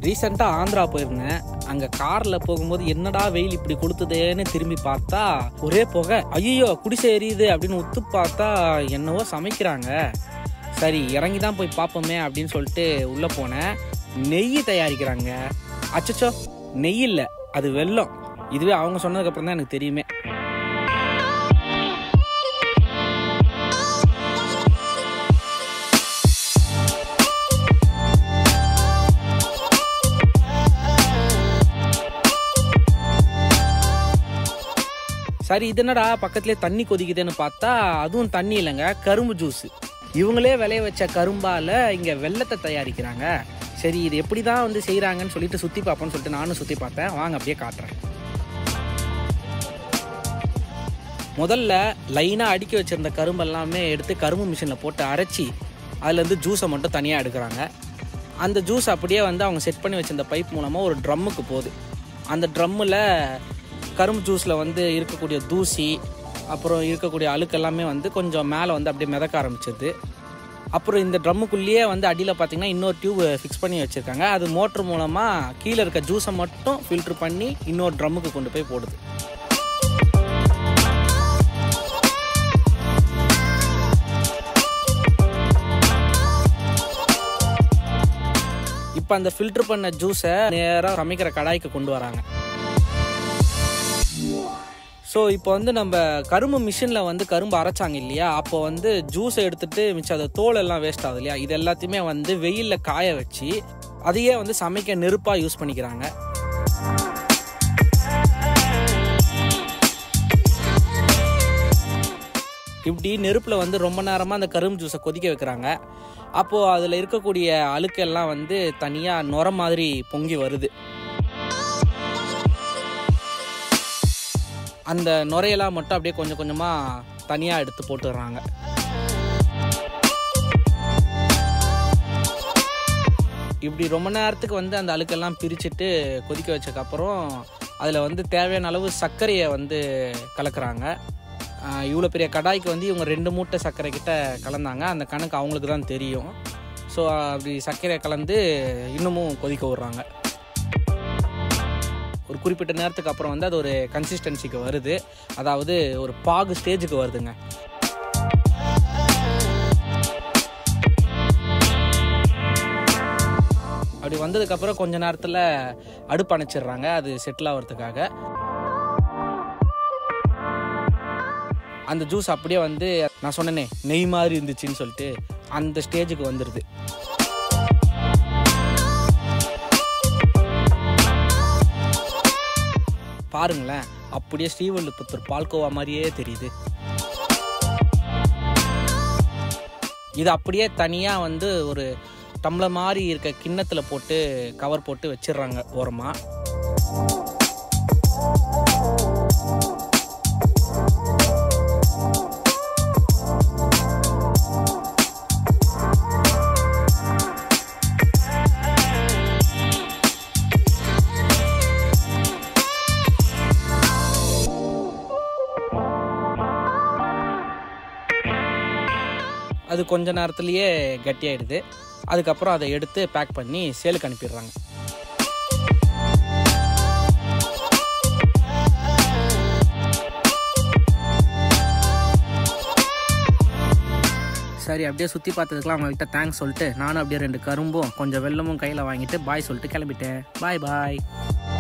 ரீசெண்டாக ஆந்திரா போயிருந்தேன் அங்கே காரில் போகும்போது என்னடா வெயில் இப்படி கொளுத்துதேன்னு திரும்பி பார்த்தா ஒரே புகை ஐயோ குடிசை எரியுது அப்படின்னு உத்து பார்த்தா என்னவோ சமைக்கிறாங்க சரி இறங்கி தான் போய் பார்ப்போமே அப்படின்னு சொல்லிட்டு உள்ளே போனேன் நெய் தயாரிக்கிறாங்க அச்சச்சோ நெய் இல்லை அது வெல்லம் இதுவே அவங்க சொன்னதுக்கப்புறம் தான் எனக்கு தெரியுமே சரி இது என்னடா பக்கத்துலேயே தண்ணி கொதிக்குதுன்னு பார்த்தா அதுவும் தண்ணி இல்லைங்க கரும்பு ஜூஸ் இவங்களே விளைய வச்ச கரும்பால இங்கே வெள்ளத்தை தயாரிக்கிறாங்க சரி இது எப்படி தான் வந்து செய்கிறாங்கன்னு சொல்லிட்டு சுற்றி பார்ப்போம்னு சொல்லிட்டு நானும் சுற்றி பார்த்தேன் வாங்க அப்படியே காட்டுறேன் முதல்ல லைனாக அடுக்கி வச்சிருந்த கரும்பு எல்லாமே எடுத்து கரும்பு மிஷினில் போட்டு அரைச்சி அதுலேருந்து ஜூஸை மட்டும் தனியாக எடுக்கிறாங்க அந்த ஜூஸ் அப்படியே வந்து அவங்க செட் பண்ணி வச்சிருந்த பைப் மூலமாக ஒரு ட்ரம்முக்கு போகுது அந்த ட்ரம்மில் கரும்பு ஜூஸில் வந்து இருக்கக்கூடிய தூசி அப்புறம் இருக்கக்கூடிய அழுக்கு எல்லாமே வந்து கொஞ்சம் மேலே வந்து அப்படியே மிதக்க ஆரம்பிச்சிருது அப்புறம் இந்த ட்ரம்முக்குள்ளேயே வந்து அடியில் பார்த்தீங்கன்னா இன்னொரு டியூப் ஃபிக்ஸ் பண்ணி வச்சுருக்காங்க அது மோட்ரு மூலமாக கீழே இருக்க ஜூஸை மட்டும் ஃபில்ட்ரு பண்ணி இன்னொரு ட்ரம்முக்கு கொண்டு போய் போடுது இப்போ அந்த ஃபில்டர் பண்ண ஜூஸை நேராக சமைக்கிற கடாய்க்கு கொண்டு வராங்க ஸோ இப்போ வந்து நம்ம கரும்பு மிஷினில் வந்து கரும்பு அரைச்சாங்க இல்லையா அப்போ வந்து ஜூஸை எடுத்துட்டு மிச்சம் அந்த தோல் எல்லாம் வேஸ்ட் ஆகுது இல்லையா இது எல்லாத்தையுமே வந்து வெயிலில் காய வச்சு அதையே வந்து சமைக்க நெருப்பாக யூஸ் பண்ணிக்கிறாங்க இப்படி நெருப்பில் வந்து ரொம்ப நேரமாக அந்த கரும்பு ஜூஸை கொதிக்க வைக்கிறாங்க அப்போது அதில் இருக்கக்கூடிய அழுக்கெல்லாம் வந்து தனியாக நுர மாதிரி பொங்கி வருது அந்த நுரையெல்லாம் மட்டும் அப்படியே கொஞ்சம் கொஞ்சமாக தனியாக எடுத்து போட்டுடுறாங்க இப்படி ரொம்ப நேரத்துக்கு வந்து அந்த அழுக்கெல்லாம் பிரிச்சுட்டு கொதிக்க வச்சதுக்கப்புறம் அதில் வந்து தேவையான அளவு சர்க்கரையை வந்து கலக்குறாங்க இவ்வளோ பெரிய கடாய்க்கு வந்து இவங்க ரெண்டு மூட்டை சர்க்கரை கிட்ட கலந்தாங்க அந்த கணக்கு அவங்களுக்கு தான் தெரியும் ஸோ அப்படி சர்க்கரையை கலந்து இன்னமும் கொதிக்க விட்றாங்க ஒரு குறிப்பிட்ட நேரத்துக்கு அப்புறம் வந்து அது ஒரு கன்சிஸ்டன்சிக்கு வருது அதாவது ஒரு பாகு ஸ்டேஜுக்கு வருதுங்க அப்படி வந்ததுக்கப்புறம் கொஞ்ச நேரத்தில் அடுப்பு அணைச்சிடுறாங்க அது செட்டில் ஆகிறதுக்காக அந்த ஜூஸ் அப்படியே வந்து நான் சொன்னேனே நெய் மாதிரி இருந்துச்சுன்னு சொல்லிட்டு அந்த ஸ்டேஜுக்கு வந்துடுது பாருங்களேன் அப்படியே ஸ்ரீவல்லிபுத்தூர் பால்கோவா மாதிரியே தெரியுது இது அப்படியே தனியாக வந்து ஒரு டம்ளர் மாதிரி இருக்க கிண்ணத்தில் போட்டு கவர் போட்டு வச்சிடுறாங்க ஓரமாக அது கொஞ்ச நேரத்துலேயே கட்டியாயிடுது அதுக்கப்புறம் அதை எடுத்து பேக் பண்ணி சேலுக்கு அனுப்பிடுறாங்க சரி அப்படியே சுற்றி பார்த்ததுக்கெலாம் அவங்கள்ட்ட தேங்க்ஸ் சொல்லிட்டு நானும் அப்படியே ரெண்டு கரும்பும் கொஞ்சம் வெள்ளமும் கையில் வாங்கிட்டு பாய் சொல்லிட்டு கிளம்பிட்டேன் பாய் பாய்